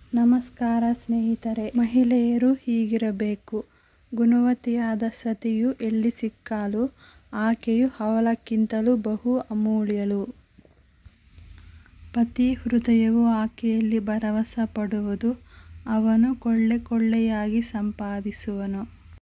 ನಮಸ್ಕಾರ ಸ್ನೇಹಿತರೆ ಮಹಿಳೆಯರು ಹೀಗಿರಬೇಕು ಗುಣವತಿಯಾದ ಸತಿಯು ಎಲ್ಲಿ ಸಿಕ್ಕಾಲು ಆಕೆಯು ಅವಳಕ್ಕಿಂತಲೂ ಬಹು ಅಮೂಲ್ಯಳು ಪತಿ ಹೃದಯವು ಆಕೆಯಲ್ಲಿ ಭರವಸೆ ಪಡುವುದು ಅವನು ಕೊಳ್ಳೆ ಕೊಳ್ಳೆಯಾಗಿ ಸಂಪಾದಿಸುವನು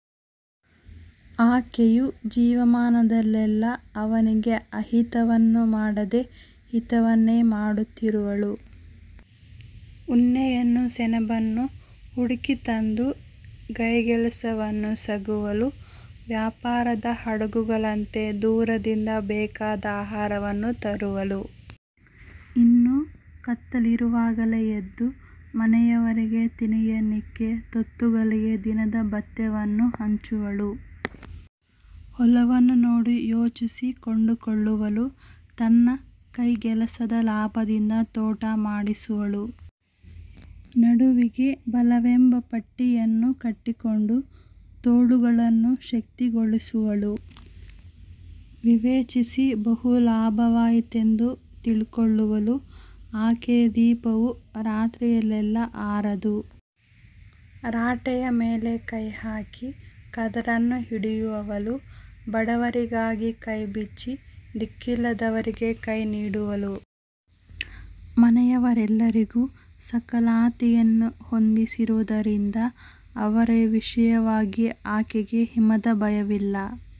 ಆಕೆಯು ಜೀವಮಾನದಲ್ಲೆಲ್ಲ ಅವನಿಗೆ ಅಹಿತವನ್ನು ಮಾಡದೆ ಹಿತವನ್ನೇ ಮಾಡುತ್ತಿರುವಳು ಉಣ್ಣೆಯನ್ನು ಸೆಣಬನ್ನು ಹುಡುಕಿ ತಂದು ಕೈಗೆಲಸವನ್ನು ಸಗುವಳು ವ್ಯಾಪಾರದ ಹಡಗುಗಳಂತೆ ದೂರದಿಂದ ಬೇಕಾದ ಆಹಾರವನ್ನು ತರುವಳು ಇನ್ನು ಕತ್ತಲಿರುವಾಗಲೇ ಎದ್ದು ಮನೆಯವರಿಗೆ ತಿನಿಯನ್ನಿಕ್ಕೆ ತೊತ್ತುಗಳಿಗೆ ದಿನದ ಭತ್ಯವನ್ನು ಹಂಚುವಳು ಹೊಲವನ್ನು ನೋಡಿ ಯೋಚಿಸಿ ಕೊಂಡುಕೊಳ್ಳುವಳು ತನ್ನ ಕೈಗೆಲಸದ ಲಾಭದಿಂದ ತೋಟ ಮಾಡಿಸುವಳು ನಡುವಿಗೆ ಬಲವೆಂಬ ಪಟ್ಟಿಯನ್ನು ಕಟ್ಟಿಕೊಂಡು ತೋಳುಗಳನ್ನು ಶಕ್ತಿಗೊಳಿಸುವಳು ವಿವೇಚಿಸಿ ಬಹು ಲಾಭವಾಯಿತೆಂದು ತಿಳುಕೊಳ್ಳುವಳು ಆಕೆಯ ದೀಪವು ರಾತ್ರಿಯಲ್ಲೆಲ್ಲ ಆರದು ರಾಟೆಯ ಮೇಲೆ ಕೈ ಹಾಕಿ ಕದರನ್ನು ಹಿಡಿಯುವವಳು ಬಡವರಿಗಾಗಿ ಕೈ ಬಿಚ್ಚಿ ದಿಕ್ಕಿಲ್ಲದವರಿಗೆ ಕೈ ನೀಡುವಳು ಮನೆಯವರೆಲ್ಲರಿಗೂ ಸಲಾತಿಯನ್ನು ಹೊಂದಿಸಿರುವುದರಿಂದ ಅವರ ವಿಷಯವಾಗಿ ಆಕೆಗೆ ಹಿಮದ ಭಯವಿಲ್ಲ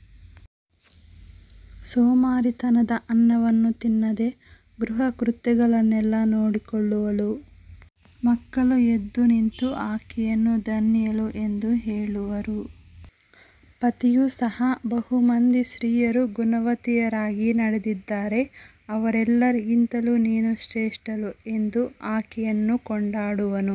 ಸೋಮಾರಿತನದ ಅನ್ನವನ್ನು ತಿನ್ನದೆ ಗೃಹಕೃತ್ಯಗಳನ್ನೆಲ್ಲ ನೋಡಿಕೊಳ್ಳುವಳು ಮಕ್ಕಳು ಎದ್ದು ನಿಂತು ಆಕೆಯನ್ನು ಧನ್ಯಳು ಎಂದು ಹೇಳುವರು ಪತಿಯೂ ಸಹ ಬಹುಮಂದಿ ಸ್ತ್ರೀಯರು ಗುಣವತಿಯರಾಗಿ ನಡೆದಿದ್ದಾರೆ ಅವರೆಲ್ಲರಿಗಿಂತಲೂ ನೀನು ಶ್ರೇಷ್ಠಳು ಎಂದು ಆಕೆಯನ್ನು ಕೊಂಡಾಡುವನು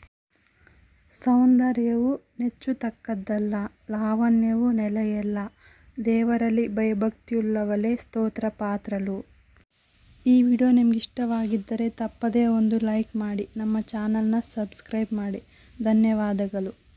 ಸೌಂದರ್ಯವು ನೆಚ್ಚುತಕ್ಕದ್ದಲ್ಲ ಲಾವಣ್ಯವು ನೆಲೆಯಲ್ಲ ದೇವರಲ್ಲಿ ಭಯಭಕ್ತಿಯುಳ್ಳವಳೇ ಸ್ತೋತ್ರಪಾತ್ರಳು ಈ ವಿಡಿಯೋ ನಿಮ್ಗೆ ಇಷ್ಟವಾಗಿದ್ದರೆ ತಪ್ಪದೇ ಒಂದು ಲೈಕ್ ಮಾಡಿ ನಮ್ಮ ಚಾನಲ್ನ ಸಬ್ಸ್ಕ್ರೈಬ್ ಮಾಡಿ ಧನ್ಯವಾದಗಳು